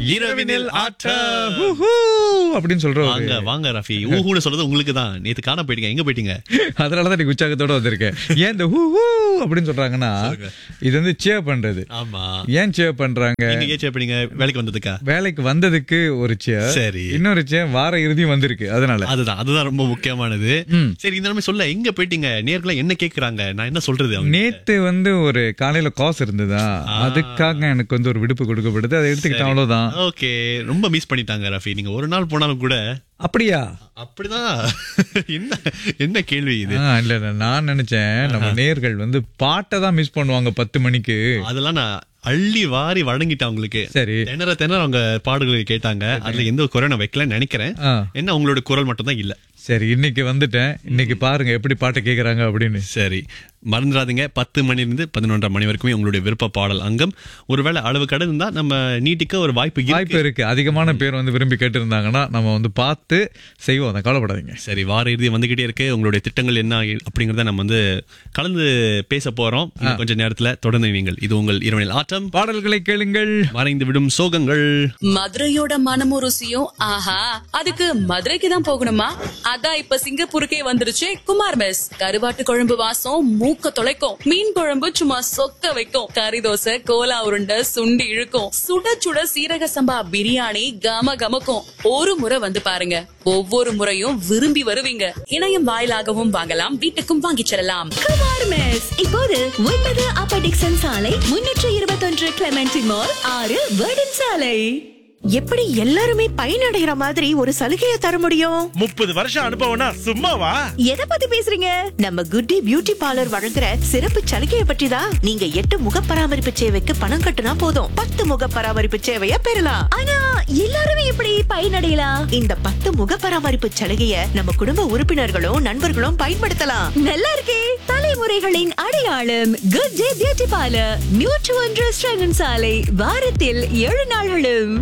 இரவினில் ஆட்டம். ஹூஹூ அப்படின்னு சொல்றோம் வாங்க வாங்க ரஃபி ஊஹூன்னு சொல்றது உங்களுக்கு தான் நேத்து காண போயிட்டீங்க எங்க போயிட்டீங்க அதனாலதான் நீ உற்சாகத்தோட வந்திருக்கேன் ஏன் இந்த ஹூ ஹூ அப்படின்னு சொல்றாங்கன்னா இது வந்து சேர் பண்றது ஆமா ஏன் சேர் பண்றாங்க நீங்க ஏன் சேர் பண்ணீங்க வேலைக்கு வந்ததுக்கா வேலைக்கு வந்ததுக்கு ஒரு சேர் சரி. இன்னொரு சேர் வார இறுதியும் வந்திருக்கு அதனால அதுதான் அதுதான் ரொம்ப முக்கியமானது சரி இந்த நிலைமை சொல்ல எங்க போயிட்டீங்க நேர்களை என்ன கேக்குறாங்க நான் என்ன சொல்றது அவங்க நேத்து வந்து ஒரு காலையில காசு இருந்ததா அதுக்காக எனக்கு வந்து ஒரு விடுப்பு கொடுக்கப்படுது அதை எடுத்துக்கிட்டேன் அவ்வளவுதான் ஓகே ரொம்ப மிஸ் பண்ணிட்டாங்க ரஃபி நீங்க ஒரு நாள் போனாலும் கூட அப்படியா அப்படிதான் என்ன என்ன கேள்வி இது ஆ, இல்ல இல்ல நான் நினைச்சேன் நம்ம நேர்கள் வந்து பாட்டை தான் மிஸ் பண்ணுவாங்க பத்து மணிக்கு அதெல்லாம் நான் அள்ளி வாரி வழங்கிட்டேன் உங்களுக்கு சரி திணற திணற அவங்க பாடுகளை கேட்டாங்க அதுல எந்த ஒரு குறை நான் வைக்கலன்னு நினைக்கிறேன் ஆ. என்ன உங்களோட குரல் மட்டும் தான் இல்ல சரி இன்னைக்கு வந்துட்டேன் இன்னைக்கு பாருங்க எப்படி பாட்டை கேக்குறாங்க அப்படின்னு சரி மறந்துடாதீங்க பத்து மணிலிருந்து பதினொன்றாம் மணி வரைக்குமே உங்களுடைய விருப்ப பாடல் அங்கம் ஒருவேளை அளவு கடந்தா நம்ம நீட்டிக்க ஒரு வாய்ப்பு இருக்கு வாய்ப்பு இருக்கு அதிகமான பேர் வந்து விரும்பி கேட்டிருந்தாங்கன்னா நம்ம வந்து பார்த்து செய்வோம் அதை கவலைப்படாதீங்க சரி வார இறுதி வந்துகிட்டே இருக்கு உங்களுடைய திட்டங்கள் என்ன அப்படிங்கறத நம்ம வந்து கலந்து பேச போறோம் இன்னும் கொஞ்ச நேரத்துல தொடர்ந்து நீங்கள் இது உங்கள் இரவனில் ஆட்டம் பாடல்களை கேளுங்கள் மறைந்து விடும் சோகங்கள் மதுரையோட மனமும் ருசியும் ஆஹா அதுக்கு மதுரைக்கு தான் போகணுமா அதான் இப்ப சிங்கப்பூருக்கே வந்துருச்சு குமார் மெஸ் கருவாட்டு குழம்பு வாசம் மூக்க தொலைக்கும் மீன் குழம்பு சும்மா சொக்க வைக்கும் கறி தோசை கோலா உருண்டை சுண்டி இழுக்கும் சுட சுட சீரக சம்பா பிரியாணி கம கமக்கும் ஒரு முறை வந்து பாருங்க ஒவ்வொரு முறையும் விரும்பி வருவீங்க இணையம் வாயிலாகவும் வாங்கலாம் வீட்டுக்கும் வாங்கிச் செல்லலாம் குமார் மெஸ் இப்போது ஒன்பது அப்பர் டிக்சன் சாலை முன்னூற்று இருபத்தொன்று கிளமெண்டி மால் ஆறு வேர்டன் சாலை எப்படி எல்லாருமே பயனடைகிற மாதிரி ஒரு சலுகையை தர முடியும் முப்பது வருஷம் அனுபவம்னா சும்மாவா எதை பத்தி பேசுறீங்க நம்ம குட்டி பியூட்டி பார்லர் வழங்குற சிறப்பு சலுகையை பற்றி தான் நீங்க எட்டு முக பராமரிப்பு சேவைக்கு பணம் கட்டுனா போதும் பத்து முக பராமரிப்பு சேவையை பெறலாம் ஆனா எல்லாருமே எப்படி பயனடையலாம் இந்த பத்து முக பராமரிப்பு சலுகையை நம்ம குடும்ப உறுப்பினர்களும் நண்பர்களும் பயன்படுத்தலாம் நல்லா இருக்கே தலைமுறைகளின் அடையாளம் குட் டே பியூட்டி பார்லர் நூற்று ஒன்று ஸ்ரங்கன் சாலை வாரத்தில் ஏழு நாள்களும்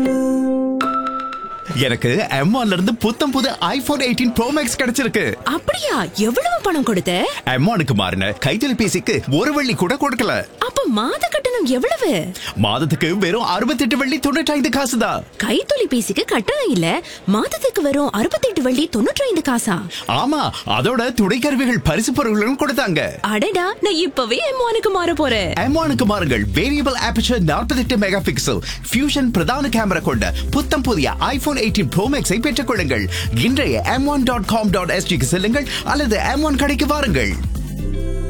எனக்கு M1 ல இருந்து புத்தம் புது ஐபோன் எயிட்டீன் ப்ரோ மேக்ஸ் கிடைச்சிருக்கு அப்படியா எவ்வளவு பணம் கொடுத்த M1 க்கு மாறின கைத்தொலைபேசிக்கு ஒரு வெள்ளி கூட கொடுக்கல அப்ப மாத கட்டணம் எவ்வளவு மாதத்துக்கு வெறும் 68 வெள்ளி தொண்ணூற்றி காசு தான் கைத்தொலைபேசிக்கு கட்டணம் இல்ல மாதத்துக்கு வரும் அறுபத்தெட்டு வள்ளி தொண்ணூற்றி ஐந்து காசா ஆமா அதோட துணைக்கருவிகள் பரிசு பொருட்களும் கொடுத்தாங்க அடடா நான் இப்பவே எம்மானுக்கு மாற போறேன் M1 க்கு மாறுங்கள் variable aperture 48 megapixel fusion பிரதான கேமரா கொண்ட புத்தம் புதிய ஐபோன் எயிட்டீன் ப்ரோ மேக்ஸை பெற்றுக் கொள்ளுங்கள் இன்றைய M one dot com dot எஸ்டிக்கு செல்லுங்கள் அல்லது எம் ஒன் கடைக்கு வாருங்கள்